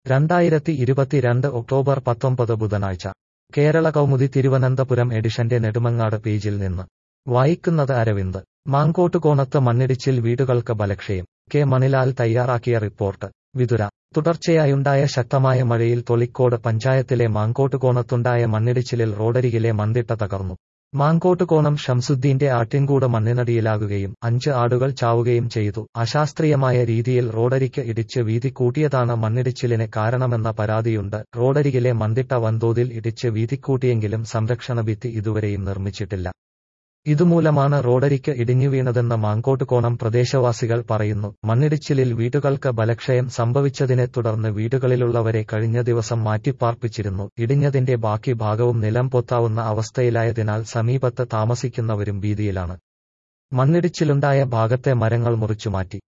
രണ്ടായിരത്തി ഇരുപത്തിരണ്ട് ഒക്ടോബർ പത്തൊമ്പത് ബുധനാഴ്ച കേരള കൗമുദി തിരുവനന്തപുരം എഡിഷന്റെ നെടുമങ്ങാട് പേജിൽ നിന്ന് വായിക്കുന്നത് അരവിന്ദ് മാങ്കോട്ടുകോണത്ത് മണ്ണിടിച്ചിൽ വീടുകൾക്ക് ബലക്ഷയം കെ മണിലാൽ തയ്യാറാക്കിയ റിപ്പോർട്ട് വിതുര തുടർച്ചയായുണ്ടായ ശക്തമായ മഴയിൽ തൊളിക്കോട് പഞ്ചായത്തിലെ മാങ്കോട്ടുകോണത്തുണ്ടായ മണ്ണിടിച്ചിലിൽ റോഡരികിലെ മന്തിട്ട തകർന്നു മാങ്കോട്ടുകോണം ഷംസുദ്ദീന്റെ ആട്ടിൻകൂട് മണ്ണിനടിയിലാകുകയും അഞ്ച് ആടുകൾ ചാവുകയും ചെയ്തു അശാസ്ത്രീയമായ രീതിയിൽ റോഡരിക്ക് ഇടിച്ച് വീതി കൂട്ടിയതാണ് മണ്ണിടിച്ചിലിന് കാരണമെന്ന പരാതിയുണ്ട് റോഡരികിലെ മന്തിട്ട വൻതോതിൽ ഇടിച്ച് വീതിക്കൂട്ടിയെങ്കിലും സംരക്ഷണ ഭിത്തി ഇതുവരെയും നിർമ്മിച്ചിട്ടില്ല ഇതുമൂലമാണ് റോഡരിക്ക് ഇടിഞ്ഞുവീണതെന്ന് മാങ്കോട്ടുകോണം പ്രദേശവാസികൾ പറയുന്നു മണ്ണിടിച്ചിലിൽ വീടുകൾക്ക് ബലക്ഷയം സംഭവിച്ചതിനെ തുടർന്ന് വീടുകളിലുള്ളവരെ കഴിഞ്ഞ ദിവസം മാറ്റിപ്പാർപ്പിച്ചിരുന്നു ഇടിഞ്ഞതിന്റെ ബാക്കി ഭാഗവും നിലം പൊത്താവുന്ന അവസ്ഥയിലായതിനാൽ സമീപത്ത് താമസിക്കുന്നവരും ഭീതിയിലാണ് മണ്ണിടിച്ചിലുണ്ടായ ഭാഗത്തെ മരങ്ങൾ മുറിച്ചുമാറ്റി